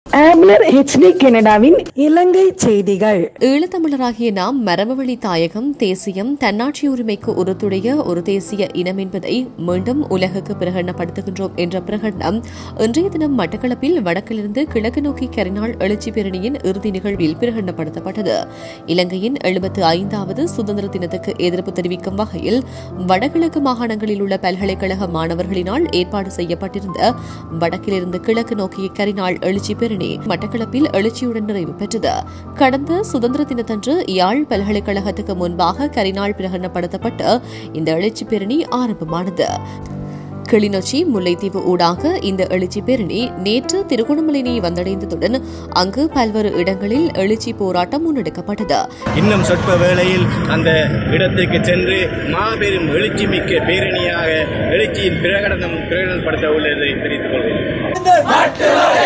ஆப்னர் HD கனடாவின் இலங்கை செய்திகள் ஈழத்தமிழராகிய நாம் மரபுவழி தாயகம் தேசியம் தன்னாட்சி உரிமைக்கு உறுத்துடைய ஒரு தேசிய இனம் என்பதை மீண்டும் உலகுக்கு பிரகடனப்படுத்துகின்றோம் என்ற பிரகடனம் இன்றைய தினம் மட்டக்களப்பில் வடக்கிலிருந்து கிழக்கு நோக்கி கரிநாள் எழுச்சி பேரணியின் இறுதி நிகழ்வில் பிரகடனப்படுத்தப்பட்டது இலங்கையின் எழுபத்து ஐந்தாவது சுதந்திர தினத்துக்கு எதிர்ப்பு தெரிவிக்கும் வகையில் வடகிழக்கு மாகாணங்களில் உள்ள பல்கலைக்கழக மாணவர்களினால் ஏற்பாடு செய்யப்பட்டிருந்த வடக்கிலிருந்து கிழக்கு நோக்கிய கரிநாள் எழுச்சி பேரணி மட்டக்களப்பில் எழுச்சியுடன் நிறைவு பெற்றது கடந்த சுதந்திர தினத்தன்று யாழ் பல்கலைக்கழகத்துக்கு முன்பாக கரிநாள் பிரகடனப்படுத்தப்பட்டு இந்த எழுச்சி பேரணி ஆரம்பமானது கிளிநொச்சி முல்லைத்தீவு ஊடாக இந்த எழுச்சி பேரணி நேற்று திருகோணமலையை வந்தடைந்ததுடன் அங்கு பல்வேறு இடங்களில் எழுச்சி போராட்டம் முன்னெடுக்கப்பட்டது இன்னும் சொற்ப வேளையில் அந்த இடத்திற்கு சென்று மாபெரும் எழுச்சி மிக்க பேரணியாக எழுச்சியின் பிரகடனம் பிரகடனப்படுத்த உள்ளதை தெரிவித்துக் கொள்கிறேன்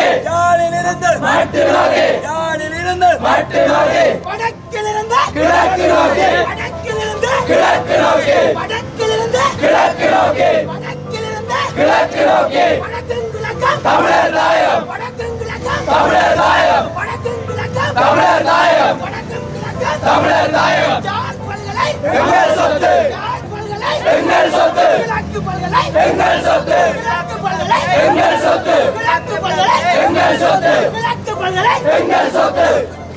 வடக்கிலிருந்து கிழக்கு நோக்கி வடக்கிலிருந்து கிழக்கு நோக்கி வடக்கிலிருந்து கிழக்கு நோக்கி வடக்கிலிருந்து கிழக்கு நோக்கி வடக்கின் கிழக்கம் தமிழர் தாயம் வடக்கின் கிழக்கம் தமிழர் தாயம் வடக்கின் கிழக்கம் தமிழர் தாயம் வடக்கின் கிழக்கம் தமிழர் தாயம் ஜார் பல்கலை எங்கள் சொத்து ஜார் பல்கலை எங்கள் சொத்து கிழக்கு பல்கலை எங்கள் சொத்து கிழக்கு பல்கலை எங்கள் சொத்து கிழக்கு பல்கலை எங்கள் சொத்து கிழக்கு பல்கலை எங்கள் சொத்து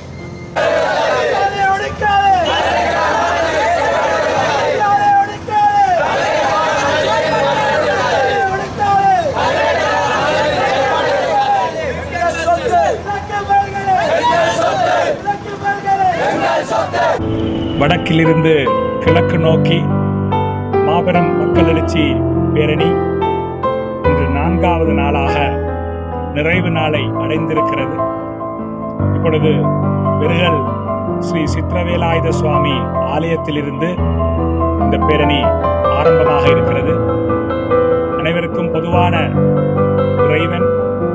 வடக்கிலிருந்து கிழக்கு நோக்கி மாபெரும் மக்கள் எழுச்சி பேரணி இன்று நான்காவது நாளாக நிறைவு நாளை அடைந்திருக்கிறது இப்பொழுது விருகல் ஸ்ரீ சித்திரவேலாயுத சுவாமி ஆலயத்திலிருந்து இந்த பேரணி ஆரம்பமாக இருக்கிறது அனைவருக்கும் பொதுவான இறைவன்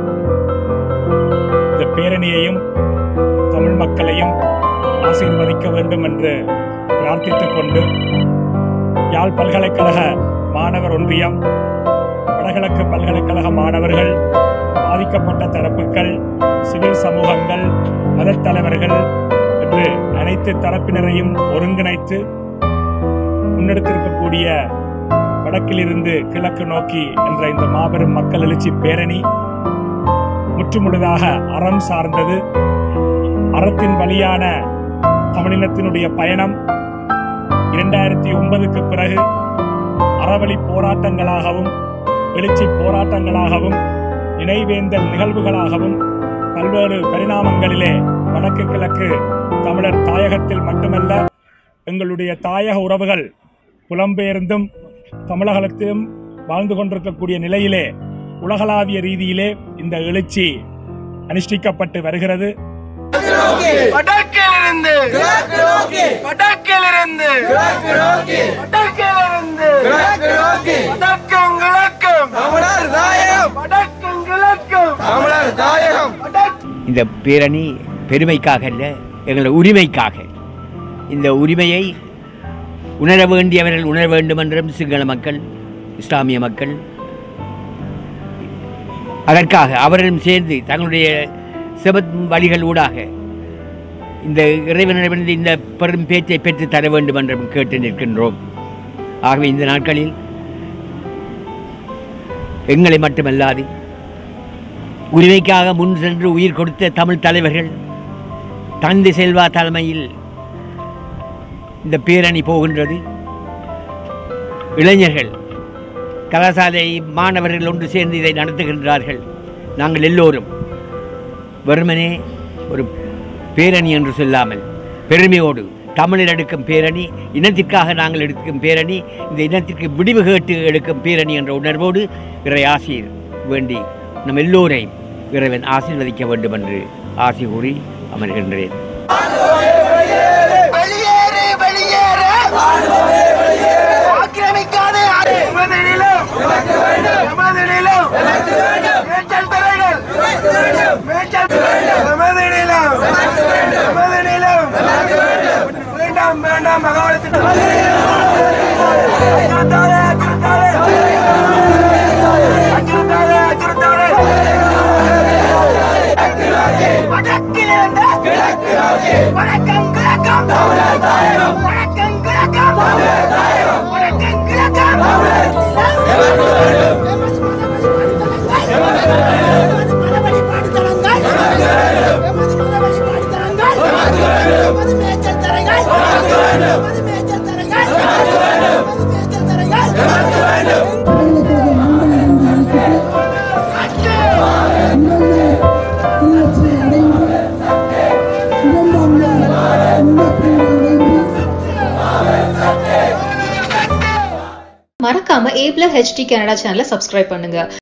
இந்த பேரணியையும் தமிழ் மக்களையும் ஆசீர்வதிக்க வேண்டும் என்று பிரார்த்தித்துக் கொண்டு யாழ் பல்கலைக்கழக மாணவர் ஒன்றியம் வடகிழக்கு பல்கலைக்கழக மாணவர்கள் பாதிக்கப்பட்ட தரப்புகள் சிவில் சமூகங்கள் மதத் தலைவர்கள் என்று அனைத்து தரப்பினரையும் ஒருங்கிணைத்து முன்னெடுத்திருக்கக்கூடிய வடக்கிலிருந்து கிழக்கு நோக்கி என்ற இந்த மாபெரும் மக்கள் எழுச்சி பேரணி முற்றுமுழுதாக அறம் சார்ந்தது அறத்தின் வழியான தமிழினத்தினுடைய பயணம் இரண்டாயிரத்தி ஒன்பதுக்கு பிறகு அறவழி போராட்டங்களாகவும் எழுச்சி போராட்டங்களாகவும் நினைவேந்தல் நிகழ்வுகளாகவும் பல்வேறு பரிணாமங்களிலே வடக்கு கிழக்கு தமிழர் தாயகத்தில் மட்டுமல்ல எங்களுடைய தாயக உறவுகள் புலம்பெயர்ந்தும் தமிழகத்திலும் வாழ்ந்து கொண்டிருக்கக்கூடிய நிலையிலே உலகளாவிய ரீதியிலே இந்த எழுச்சி அனுஷ்டிக்கப்பட்டு வருகிறது வடக்கிலிருந்து கிழக்கு நோக்கி வடக்கிலிருந்து கிழக்கு நோக்கி வடக்கிலிருந்து கிழக்கு நோக்கி வடக்கும் கிழக்கும் தமிழர் தாயகம் வடக்கும் கிழக்கும் தமிழர் தாயகம் இந்த பேரணி பெருமைக்காக அல்ல எங்கள் உரிமைக்காக இந்த உரிமையை உணர வேண்டியவர்கள் உணர வேண்டும் என்றும் சிங்கள மக்கள் இஸ்லாமிய மக்கள் அதற்காக அவர்களும் சேர்ந்து தங்களுடைய செபத் வழிகள் ஊடாக இந்த இறைவனிடமிருந்து இந்த பெரும் பேச்சை பெற்று தர வேண்டும் என்றும் கேட்டு நிற்கின்றோம் ஆகவே இந்த நாட்களில் எங்களை மட்டுமல்லாது உரிமைக்காக முன் சென்று உயிர் கொடுத்த தமிழ் தலைவர்கள் தந்தை செல்வா தலைமையில் இந்த பேரணி போகின்றது இளைஞர்கள் கலாசாலை மாணவர்கள் ஒன்று சேர்ந்து இதை நடத்துகின்றார்கள் நாங்கள் எல்லோரும் வெறுமனே ஒரு பேரணி என்று சொல்லாமல் பெருமையோடு தமிழில் எடுக்கும் பேரணி இனத்திற்காக நாங்கள் எடுக்கும் பேரணி இந்த இனத்திற்கு விடிவு கேட்டு எடுக்கும் பேரணி என்ற உணர்வோடு இறை ஆசிர் வேண்டி நம் எல்லோரையும் இறைவன் ஆசீர்வதிக்க வேண்டும் என்று ஆசி கூறி அமர்கின்றேன் வெளியேறு வெளியேறு ஆக்கிரமிக்காதே எமது நிலம் எமது நிலம் மேய்ச்சல் தரைகள் மேய்ச்சல் எமது நிலம் எமது நிலம் வேண்டாம் வேண்டாம் மகாவளத்தின் அச்சுறுத்தாதே அச்சுறுத்தாதே அச்சுறுத்தாதே அச்சுறுத்தாதே வடக்கிலிருந்து கிழக்கு நோக்கி வடக்கம் கிழக்கம் தமிழர் தாயகம் வடக்கம் கிழக்கம் தமிழர் தாயகம் வடக்கம் கிழக்கம் தமிழர் எமது மத வழிபாடு தலங்கள் எமது மத வழிபாடு தலங்கள் எமது மேய்ச்சல் தரைகள் எமது மேய்ச்சல் தரைகள் எமது மேய்ச்சல் தரைகள் மறக்காம ஏப்ல ஹெச்டி கனடா சேனலை சப்ஸ்கிரைப் பண்ணுங்க